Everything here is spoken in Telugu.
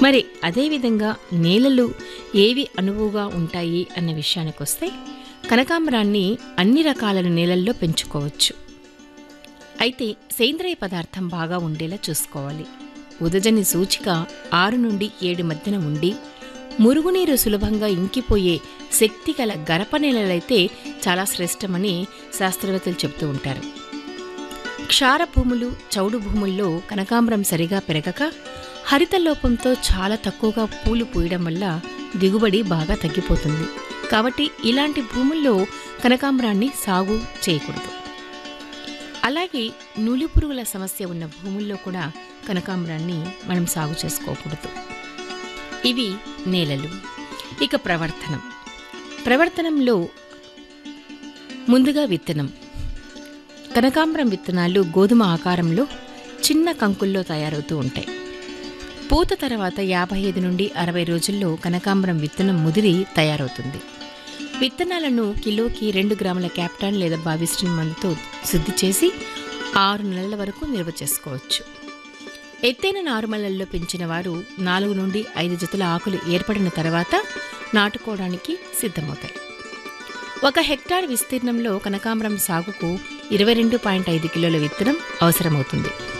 మరి అదేవిధంగా నేలలు ఏవి అనువుగా ఉంటాయి అన్న విషయానికి వస్తే కనకాంబరాన్ని అన్ని రకాల నేలల్లో పెంచుకోవచ్చు అయితే సేంద్రియ పదార్థం బాగా ఉండేలా చూసుకోవాలి ఉదజని సూచిక ఆరు నుండి ఏడు మధ్యన ఉండి మురుగునీరు సులభంగా ఇంకిపోయే శక్తి గల గరప నేలలైతే చాలా శ్రేష్టమని శాస్త్రవేత్తలు చెబుతూ ఉంటారు క్షార భూములు చౌడు భూముల్లో కనకాంబరం సరిగా పెరగక హరిత లోపంతో చాలా తక్కువగా పూలు పూయడం వల్ల దిగుబడి బాగా తగ్గిపోతుంది కాబట్టి ఇలాంటి భూముల్లో కనకాంబరాన్ని సాగు చేయకూడదు అలాగే నులి పురుగుల సమస్య ఉన్న భూముల్లో కూడా కనకాంబరాన్ని మనం సాగు చేసుకోకూడదు ఇవి నేలలు ఇక ప్రవర్తనం ప్రవర్తనంలో ముందుగా విత్తనం కనకాంబరం విత్తనాలు గోధుమ ఆకారంలో చిన్న కంకుల్లో తయారవుతూ ఉంటాయి పూత తర్వాత యాభై ఐదు నుండి అరవై రోజుల్లో కనకాంబరం విత్తనం ముదిరి తయారవుతుంది విత్తనాలను కిలోకి రెండు గ్రాముల క్యాప్టాన్ లేదా బావిస్టిన్ మందుతో శుద్ధి చేసి ఆరు నెలల వరకు నిల్వ చేసుకోవచ్చు ఎత్తైన నారుమలల్లో పెంచిన వారు నాలుగు నుండి ఐదు జతల ఆకులు ఏర్పడిన తర్వాత నాటుకోవడానికి సిద్ధమవుతాయి ఒక హెక్టార్ విస్తీర్ణంలో కనకాంబరం సాగుకు ఇరవై రెండు పాయింట్ ఐదు కిలోల విత్తనం అవసరమవుతుంది